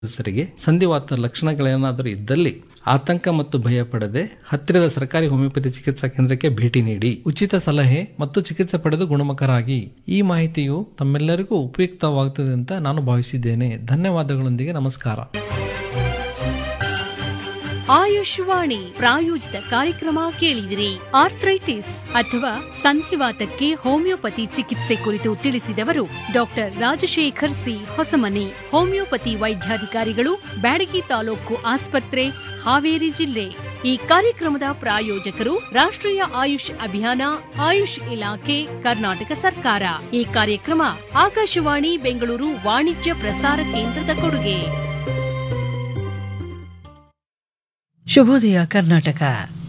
ಸದಸ್ಯರಿಗೆ ಸಂಧಿವಾತ ಲಕ್ಷಣಗಳೇನಾದರೂ ಇದ್ದಲ್ಲಿ ಆತಂಕ ಮತ್ತು ಭಯ ಪಡದೆ ಹತ್ತಿರದ ಸರ್ಕಾರಿ ಹೋಮಿಯೋಪತಿ ಚಿಕಿತ್ಸಾ ಕೇಂದ್ರಕ್ಕೆ ಭೇಟಿ ನೀಡಿ ಉಚಿತ ಸಲಹೆ ಮತ್ತು ಚಿಕಿತ್ಸೆ ಪಡೆದು ಗುಣಮುಖರಾಗಿ ಈ ಮಾಹಿತಿಯು ತಮ್ಮೆಲ್ಲರಿಗೂ ಉಪಯುಕ್ತವಾಗುತ್ತದೆ ಅಂತ ನಾನು ಭಾವಿಸಿದ್ದೇನೆ ಧನ್ಯವಾದಗಳೊಂದಿಗೆ ನಮಸ್ಕಾರ ಆಯುಷ್ವಾಣಿ ಪ್ರಾಯೋಜಿತ ಕಾರ್ಯಕ್ರಮ ಕೇಳಿದಿರಿ ಆರ್ಥ್ರೈಟಿಸ್ ಅಥವಾ ಸಂಧಿವಾತಕ್ಕೆ ಹೋಮಿಯೋಪತಿ ಚಿಕಿತ್ಸೆ ಕುರಿತು ತಿಳಿಸಿದವರು doctor Rajashekar C Hosamani homeopathy ವೈದ್ಯಾಧಿಕಾರಿಗಳು ಬ್ಯಾಡಗಿ ತಾಲೂಕು ಆಸ್ಪತ್ರೆ ಹಾವೇರಿ ಜಿಲ್ಲೆ ಈ ಕಾರ್ಯಕ್ರಮದ ಪ್ರಾಯೋಜಕರು ರಾಷ್ಟ್ರೀಯ ಆಯುಷ್ ಅಭಿಯಾನ ಆಯುಷ್ ಇಲಾಖೆ ಕರ್ನಾಟಕ ಸರ್ಕಾರ ಈ ಕಾರ್ಯಕ್ರಮ ಆಕಾಶವಾಣಿ ಬೆಂಗಳೂರು ವಾಣಿಜ್ಯ ಪ್ರಸಾರ ಕೇಂದ್ರದ ಕೊಡುಗೆ ಶುಭೋದಯ ಕರ್ನಾಟಕ